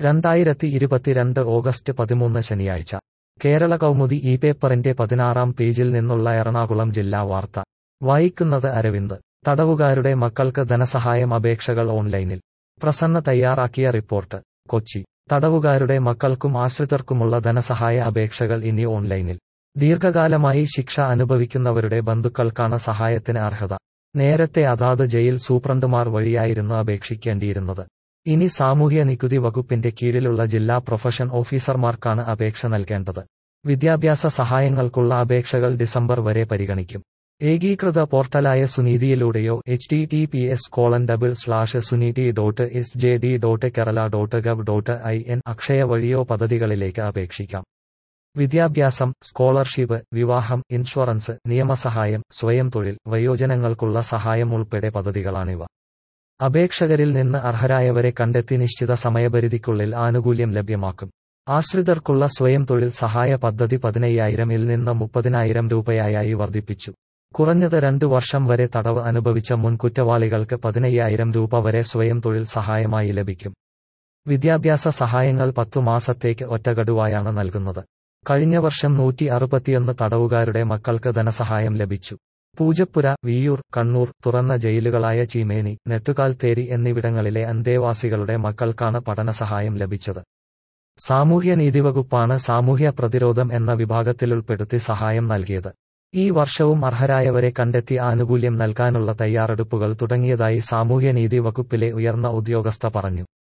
രണ്ടായിരത്തി ഇരുപത്തിരണ്ട് ഓഗസ്റ്റ് പതിമൂന്ന് ശനിയാഴ്ച കേരള കൗമുദി ഈ പേപ്പറിന്റെ പതിനാറാം പേജിൽ നിന്നുള്ള എറണാകുളം ജില്ലാ വാർത്ത വായിക്കുന്നത് അരവിന്ദ് തടവുകാരുടെ മക്കൾക്ക് ധനസഹായം അപേക്ഷകൾ ഓൺലൈനിൽ പ്രസന്ന തയ്യാറാക്കിയ റിപ്പോർട്ട് കൊച്ചി തടവുകാരുടെ മക്കൾക്കും ആശ്രിതർക്കുമുള്ള ധനസഹായ അപേക്ഷകൾ ഇനി ഓൺലൈനിൽ ദീർഘകാലമായി ശിക്ഷ അനുഭവിക്കുന്നവരുടെ ബന്ധുക്കൾക്കാണ് സഹായത്തിന് അർഹത നേരത്തെ അതാത് ജയിൽ സൂപ്രണ്ടുമാർ വഴിയായിരുന്നു അപേക്ഷിക്കേണ്ടിയിരുന്നത് ഇനി സാമൂഹ്യ നികുതി വകുപ്പിന്റെ കീഴിലുള്ള ജില്ലാ പ്രൊഫഷൻ ഓഫീസർമാർക്കാണ് അപേക്ഷ നൽകേണ്ടത് വിദ്യാഭ്യാസ സഹായങ്ങൾക്കുള്ള അപേക്ഷകൾ ഡിസംബർ വരെ പരിഗണിക്കും ഏകീകൃത പോർട്ടലായ സുനീതിയിലൂടെയോ H T T P S colon double slash Suneethi dot S J D dot Kerala dot gov dot I N Akshaya വഴിയോ പദ്ധതികളിലേക്ക് അപേക്ഷിക്കാം വിദ്യാഭ്യാസം സ്കോളർഷിപ്പ് വിവാഹം ഇൻഷുറൻസ് നിയമസഹായം സ്വയം തൊഴിൽ വയോജനങ്ങൾക്കുള്ള സഹായം ഉൾപ്പെടെ പദ്ധതികളാണിവ അപേക്ഷകരിൽ നിന്ന് അർഹരായവരെ കണ്ടെത്തി നിശ്ചിത സമയപരിധിക്കുള്ളിൽ ആനുകൂല്യം ലഭ്യമാക്കും ആശ്രിതർക്കുള്ള സ്വയം തൊഴിൽ സഹായ പദ്ധതി പതിനയ്യായിരം ഇൽ നിന്ന് മുപ്പതിനായിരം രൂപയായി വർദ്ധിപ്പിച്ചു കുറഞ്ഞത് രണ്ടു വർഷം വരെ തടവ് അനുഭവിച്ച മുൻ കുറ്റവാളികൾക്ക് പതിനയ്യായിരം രൂപ വരെ സ്വയം തൊഴിൽ സഹായമായി ലഭിക്കും വിദ്യാഭ്യാസ സഹായങ്ങൾ പത്തു മാസത്തേക്ക് ഒറ്റഗഡുവായാണ് നൽകുന്നത് കഴിഞ്ഞ വർഷം നൂറ്റി അറുപത്തിയൊന്ന് തടവുകാരുടെ മക്കൾക്ക് ധനസഹായം ലഭിച്ചു പൂജപ്പുര വിയ്യൂർ കണ്ണൂർ തുറന്ന ജയിലുകളായ ചീമേനി നെട്ടുകാൽത്തേരി എന്നിവിടങ്ങളിലെ അന്തേവാസികളുടെ മക്കൾക്കാണ് പഠനസഹായം ലഭിച്ചത് സാമൂഹ്യനീതി വകുപ്പാണ് സാമൂഹ്യ പ്രതിരോധം എന്ന വിഭാഗത്തിലുൾപ്പെടുത്തി സഹായം നൽകിയത് ഈ വർഷവും അർഹരായവരെ കണ്ടെത്തി ആനുകൂല്യം നൽകാനുള്ള തയ്യാറെടുപ്പുകൾ തുടങ്ങിയതായി സാമൂഹ്യനീതി വകുപ്പിലെ ഉയർന്ന ഉദ്യോഗസ്ഥ പറഞ്ഞു